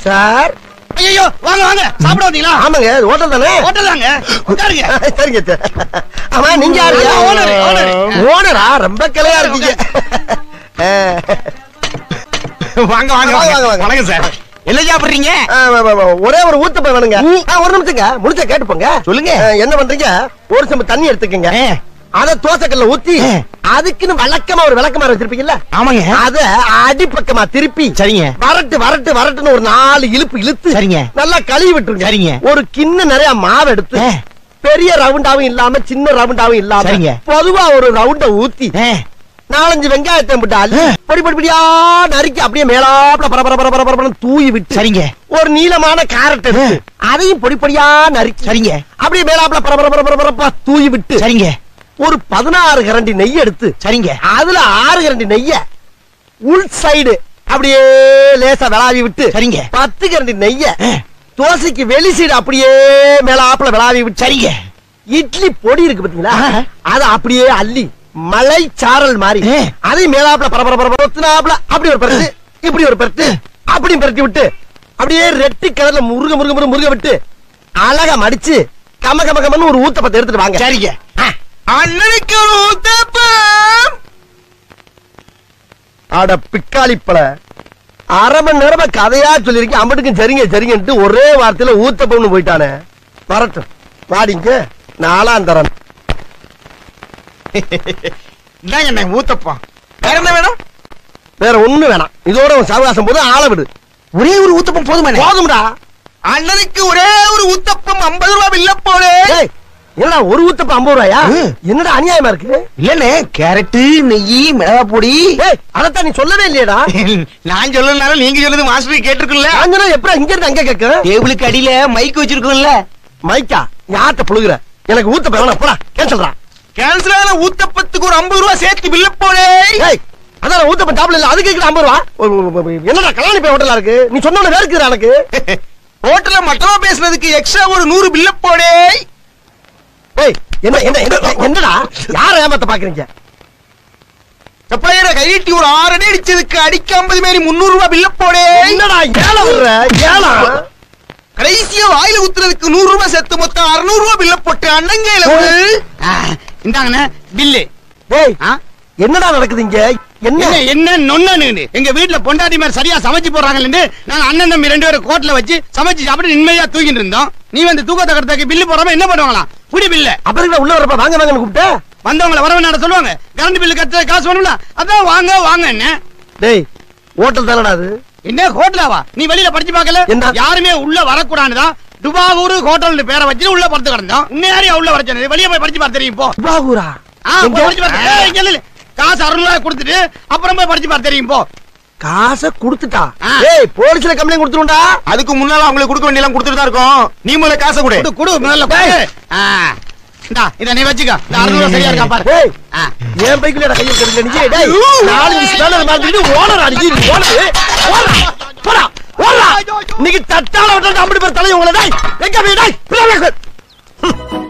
Sir ஐயோ வாங்க வாங்க சாப்பிட வந்தீங்களா ஆமாங்க இது ஹோட்டல் தானே ஹோட்டல் தாங்க உட்காருங்க சரிங்க சார் ஆமா நீங்க யாரு நான் owner, owner. ஓனரா ரொம்ப கிளையா இருக்கீங்க ஆ, வாங்க வாங்க வாங்க, வாங்க, வாங்க. வணக்கம் சார் என்ன சாப்பிடுறீங்க ஆ, வா, வா, வா. ஒரே ஒரு ஊத்தப்ப வேணுங்க ஆ, ஒரு நிமிஷங்க முடிச்ச கேட்டுப்போங்க சொல்லுங்க. ஆ, என்ன பண்றீங்க ஒரு செம்பு தண்ணி எடுத்துக்கங்க அத தோசைக்கல்ல ஊத்தி அதுக்குன்னு வழக்கமா ஒரு விளக்கமாறு வச்சிருப்பீங்கல்ல ஆமாங்க அத அடிப்பக்கமா திருப்பி சரிங்க. வரட்டு வரட்டு வரட்டுன்னு ஒரு நாலு இழுப்பு இழுத்து சரிங்க. நல்லா கழுவி விட்டுருங்க சரிங்க. ஒரு கிண்ண நிறைய மாவு எடுத்து ஆ. பெரிய ரவுண்டாவும் இல்லாம சின்ன ரவுண்டாவும் இல்லாம சரிங்க. பொதுவா ஒரு ரவுண்ட ஊத்தி நாலஞ்சு வெங்காயத்தை போட்டு அள்ளி பொடி பொடி பொடியா நறுக்கி அப்படியே மேலாப்ல பர பர பர பர பரபரன்னு தூவி விட்டு சரிங்க ஒரு நீளமான கேரட் எடுத்து அதையும் பொடி பொடியா நறுக்கி சரிங்க. அப்படியே மேலாப்ல பர பர பர பர பரப்பா தூவி விட்டு சரிங்க ஒரு பதினாறு கரண்டி நெய் எடுத்து சரிங்க அதுல ஆறு கரண்டி நெய்ய உள் சைடு அப்படியே லேசா விளாவி விட்டு சரிங்க. பத்து கரண்டி நெய்ய தோசைக்கு வெளி சைடு அப்படியே மேல ஆப்பிள விளாவி விட்டு சரிங்க இட்லி பொடி இருக்கு பாத்தீங்களா ஆ. அத அப்படியே அள்ளி மலை சாரல் மாதிரி ஆ. அதையும் மேலாப்ல பரபர பரபர ஒத்துனாப்ல அப்படி ஒரு பரட்டு இப்படி ஒரு பரட்டு அப்படி பரட்டி விட்டு அப்படியே ரெட்டி கலர்ல முருக முருக முருக முருக விட்டு அழகா மடிச்சு கம கம கமன்னு ஒரு ஊத்தப்பத்தை எடுத்துட்டு வாங்க சரிங்க ஆ. அண்ணனுக்கு ஒரு ஊத்தப்பம் அட பிக்காளிப்பழ அரை மணி நேரமா கதையா சொல்லிருக்கேன் அம்பட்டுக்கும் சரிங்க சரிங்கன்ட்டு ஒரே வார்த்தையில ஊத்தப்பம்னு போயிட்டானே வரட்டும் வாடிங்க நாலாம் தரேன் இதாங்க என்ன ஊத்தப்பம் வேற என்ன வேணும் வேற ஒண்ணு வேணாம் இதோட உன் சவகாசம் போது ஆள விடு ஒரே ஒரு ஊத்தப்பம் போதுமா போதும்டா அண்ணனுக்கு ஒரே ஒரு ஊத்தப்பம் ஐம்பது ரூபா இல்ல போலே ஏய், என்னடா ஒரு ஊத்தப்ப ஐம்பது ரூபாயா ம். என்னடா அநியாயமா இருக்கு இல்லண்ணே கேரட்டு நெய் மிளகா பொடி ஏய் அதத்தான் நீ சொல்லவே இல்லையடா நான் சொல்லனாலும் நீங்க சொல்லுது மாஸ்டர் கேட்டிருக்குல்ல காஞ்சனா எப்படா இங்க இருந்து அங்க கேட்க டேபிளுக்கு அடியில மைக் வச்சிருக்கோம்ல மைக்கா யார்கிட்ட புழுகுற எனக்கு ஊத்தப்ப வேணாம் போடா கேன்சல்டா கேன்சல் ஆன ஊத்தப்பத்துக்கு ஒரு ஐம்பது ரூபா சேர்த்து பில்ல போலே ஏய் அதான் ஊத்தப்ப டாப்ல இல்ல அதுக்கு கேக்குற ஐம்பது ரூபா ஒ- ஒ- ஒ- என்னடா கல்யாணி போய் ஹோட்டலா இருக்கு நீ சொன்ன வேறுக்குறா எனக்கு ஹோட்டல்ல மட்டமா பேசுனதுக்கு எக்ஸ்ட்ரா ஒரு நூறு பில்ல போலே ஏய் என்ன என்ன என்ன- என்னடா யார ஏமாத்த பாக்குறீங்க சப்ளையரை கையிட்டி ஒரு ஆறு அடி அடிச்சதுக்கு அடிக்க ஐம்பது மாரி முன்னூறு ரூபாய் பில்ல போலே என்னடா ஏழை விடுற ஏழா கடைசியா வாயில ஊத்துறதுக்கு நூறு ரூபாய் சேர்த்து மொத்தம் அறுநூறு ரூபாய் பில்ல போட்டு அண்ணங்கையில இந்தாங்கண்ணே பில்லு ஏய் ஆ? என்னடா நடக்குது இங்க என்ன என்ன என்ன நொன்னு எங்க வீட்டுல பொண்டாட்டி மாதிரி சரியா சமைச்சு போடுறாங்கன்னு நாங்க அண்ணன் தம்பி ரெண்டு பேரும் கோட்ல வச்சு சமைச்சு சாப்பிட்டு நிம்மதியா தூங்கிட்டு இருந்தோம் நீ வந்து தூக்கத்தை கடத்தாக்கு பில்லு போடாம என்ன பண்ணுவாங்களாம் புடி பில்ல அப்புறம் என்ன உள்ள வரப்ப வாங்க வாங்கன்னு கூப்பிட்ட வந்தவங்கள வரவனாட சொல்லுவாங்க கரண்ட் பில்லு கட்ட காசு வேணும்ல அதான் வாங்க வாங்க என்ன டேய் ஹோட்டல் தானடா அது என்ன ஹோட்டலாவா நீ வெளியில படிச்சு பார்க்கல என்ன? யாருமே உள்ள வரக்கூடாதுதான் துபாகூர் ஹோட்டல் பேரை வச்சு உள்ள படுத்து கிடந்தோம் இன்னும் யாரையும் உள்ள வர சொன்னது வெளியே போய் படிச்சு பார்த்து தெரியும் போ பாகூரா ஆ, போய் படிச்சு பார்த்து ஏய், இங்க இல்ல, இல்ல. காசு அறுநூறு ரூபாய் கொடுத்துட்டு அப்புறம் போய் படிச்சு பார்த்து தெரியும் போ காசை குடுத்துட்டா ஆ. ஏய் போலீஸ்ல கம்ப்ளைண்ட் கொடுத்துருண்டா அதுக்கு முன்னால அவங்களுக்கு கொடுக்க வேண்டியெல்லாம் கொடுத்துட்டு தான் இருக்கோம் நீ முதல்ல காசை கொடு கொடு கொடு முதல்ல கொடு ஆ. இந்தா இத நீ வச்சுக்க இந்த அறுநூறு சரியா இருக்கா பாரு ஏய் ஆ. என் பைக்குல கையில் தெரிஞ்ச நீ டேய் நாலு நிமிஷம் மேல மாத்திட்டு ஓனர் அடிச்சு ஓனர் ஓடா போடா ஓடா இன்னைக்கு தட்டால விட்டு அப்படி பேர் தலையும் உங்களை டேய் எங்க போய் டேய்